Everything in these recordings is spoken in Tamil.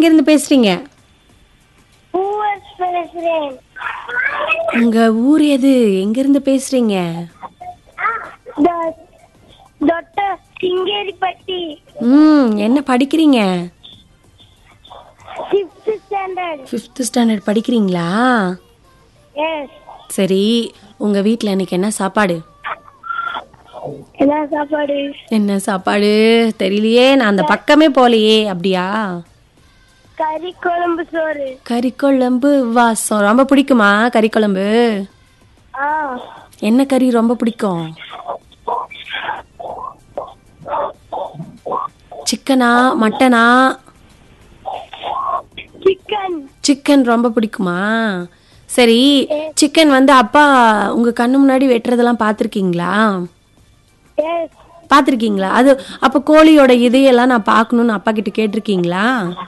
இருந்து பேசுறீங்க பூவர்ஸ் பேசுறேன் உங்க ஊர் எது எங்க இருந்து பேசுறீங்க டாக்டர் சிங்கேரிப்பட்டி ம் என்ன படிக்கிறீங்க ஃபிஃப்த் ஸ்டாண்டர்ட் ஃபிஃப்த் ஸ்டாண்டர்ட் படிக்கிறீங்களா எஸ் சரி உங்க வீட்ல இன்னைக்கு என்ன சாப்பாடு என்ன சாப்பாடு என்ன சாப்பாடு தெரியலையே நான் அந்த பக்கமே போலையே அப்படியா கறி குழம்பு சோறு கறி குழம்பு வாசம் ரொம்ப பிடிக்குமா கறி குழம்பு ஆ என்ன கறி ரொம்ப பிடிக்கும் சிக்கனா மட்டனா சிக்கன் சிக்கன் ரொம்ப பிடிக்குமா சரி சிக்கன் வந்து அப்பா உங்க கண்ணு முன்னாடி வெட்டுறதெல்லாம் பார்த்துருக்கீங்களா எஸ் பார்த்துருக்கீங்களா அது அப்போ கோழியோட இதையெல்லாம் நான் பார்க்கணும்னு அப்பா கிட்ட கேட்டிருக்கீங்களா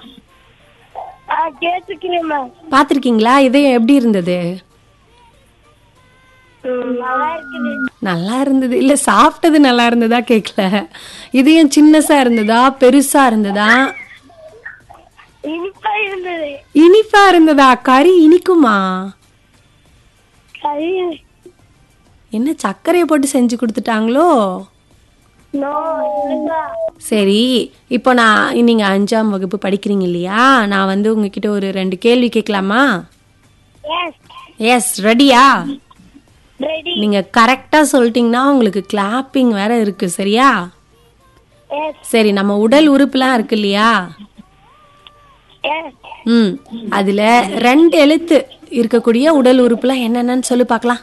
ஆ கேட்டுக்கிறேன் மேம் பார்த்துருக்கீங்களா இதயம் எப்படி இருந்தது நல்லா இருக்குது நல்லா இருந்தது இல்ல சாப்பிட்டது நல்லா இருந்ததா கேட்கல இதயம் சின்னசா இருந்ததா பெருசா இருந்ததா இனிப்பா இருந்தது இனிப்பா இருந்ததா கறி இனிக்குமா கறி என்ன சர்க்கரையை போட்டு செஞ்சு கொடுத்துட்டாங்களோ நோ இல்லைங்க சரி இப்போ நான் நீங்க அஞ்சாம் வகுப்பு படிக்கிறீங்க இல்லையா நான் வந்து உங்ககிட்ட ஒரு ரெண்டு கேள்வி கேட்கலாமா எஸ் எஸ் ரெடியா ரெடி நீங்க கரெக்டா சொல்லிட்டீங்கன்னா உங்களுக்கு கிளாப்பிங் வேற இருக்கு சரியா எஸ் சரி நம்ம உடல் உறுப்புலாம் இருக்கு இல்லையா எஸ் ம் அதுல ரெண்டு எழுத்து இருக்கக்கூடிய உடல் உறுப்புலாம் என்னென்னன்னு சொல்லி பார்க்கலாம்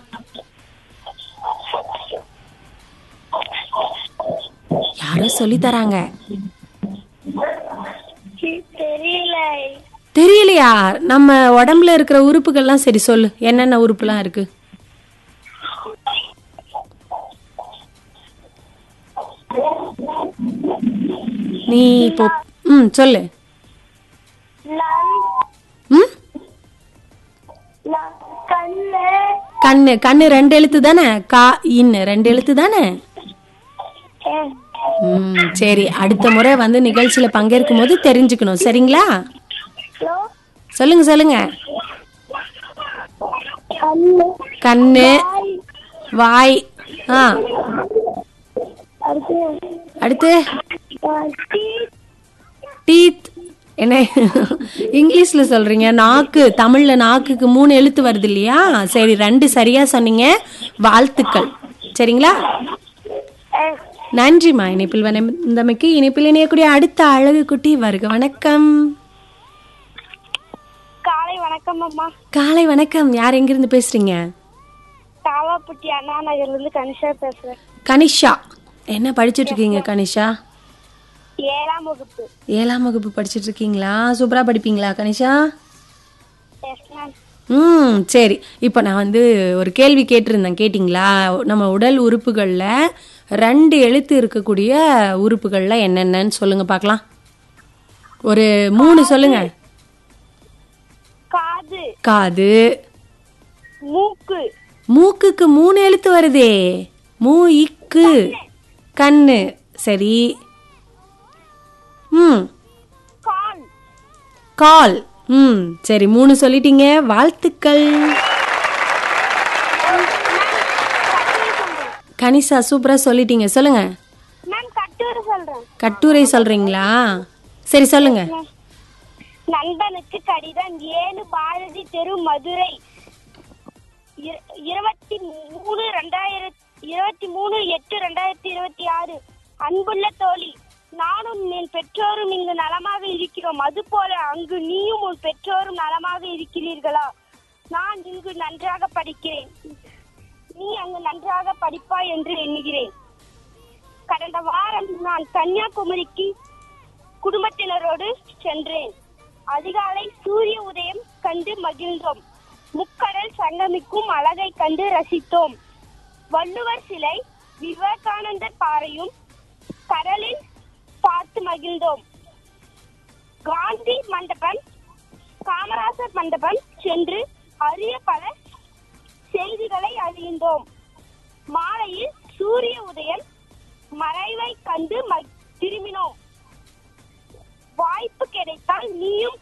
யாரோ சொல்லி தராங்க தெரியல தெரியலையா நம்ம உடம்புல இருக்கிற உறுப்புகள்லாம் சரி சொல்லு என்னென்ன உறுப்புலாம் இருக்கு நீ இப்போ ம் சொல்லு லங் ம் கண்ணு கண்ணு கண்ணு ரெண்டு எழுத்து தானே கா இன்னு ரெண்டு எழுத்து தானே எஸ் ம் சரி அடுத்த முறை வந்து நிகழ்ச்சியில பங்கேற்கும் போது தெரிஞ்சுக்கணும் சரிங்களா ஹலோ சொல்லுங்க சொல்லுங்க கண்ணு கண்ணு வாய் ஆ அடுத்து அடுத்து டீத் டீத் என்ன இங்கிலீஷ்ல சொல்றீங்க நாக்கு தமிழ்ல நாக்குக்கு மூணு எழுத்து வருது இல்லையா சரி ரெண்டு சரியா சொன்னீங்க வாழ்த்துக்கள் சரிங்களா எஸ் நன்றிம்மா இணைப்பில் வந்தமைக்கு இணைப்பில் இணையக்கூடிய அடுத்த அழகு குட்டி வருக வணக்கம் காலை வணக்கம் அம்மா காலை வணக்கம் யார் எங்கிருந்து பேசுறீங்க காவாப்பட்டி அண்ணா நகர்ல இருந்து கனிஷா பேசுறேன் கனிஷா என்ன படிச்சிட்டு இருக்கீங்க கனிஷா ஏழாம் வகுப்பு ஏழாம் வகுப்பு படிச்சிட்டு இருக்கீங்களா சூப்பரா படிப்பீங்களா கனிஷா எஸ் மேம் ம் சரி இப்போ நான் வந்து ஒரு கேள்வி கேட்டிருந்தேன் கேட்டிங்களா நம்ம உடல் உறுப்புகளில் ரெண்டு எழுத்து இருக்கக்கூடிய உறுப்புகளில் என்னென்னன்னு சொல்லுங்க பார்க்கலாம் ஒரு மூணு சொல்லுங்க காது காது மூக்கு மூக்குக்கு மூணு எழுத்து வருதே மூ இக்கு கண்ணு சரி ம் கால் கால் ம் சரி மூணு சொல்லிட்டீங்க வாழ்த்துக்கள் கனிஷா சூப்பரா சொல்லிட்டீங்க சொல்லுங்க மேம் கட்டூர் சொல்றேன் கட்டுரை சொல்றீங்களா சரி சொல்லுங்க நண்பனுக்கு கடிதம் ஏழு பாரதி தெரு மதுரை இர- இருபத்தி மூணு ரெண்டாயிரத்தி இருபத்தி மூணு எட்டு ரெண்டாயிரத்தி இருபத்தி ஆறு அன்புள்ள தோழி நானும் என் பெற்றோரும் இங்கு நலமாக இருக்கிறோம் அதுபோல அங்கு நீயும் உன் பெற்றோரும் நலமாக இருக்கிறீர்களா நான் இங்கு நன்றாக படிக்கிறேன் நீ அங்கு நன்றாக படிப்பாய் என்று எண்ணுகிறேன் கடந்த வாரம் நான் கன்னியாகுமரிக்கு குடும்பத்தினரோடு சென்றேன் அதிகாலை சூரிய உதயம் கண்டு மகிழ்ந்தோம் முக்கடல் சங்கமிக்கும் அழகை கண்டு ரசித்தோம் வள்ளுவர் சிலை விவேகானந்தர் பாறையும் கடலில் பார்த்து மகிழ்ந்தோம் காந்தி மண்டபம் காமராசர் மண்டபம் சென்று அரிய பல செய்திகளை அறிந்தோம் மாலையில் சூரிய உதயம் மறைவை கண்டு ம- திரும்பினோம் வாய்ப்பு கிடைத்தால் நீயும்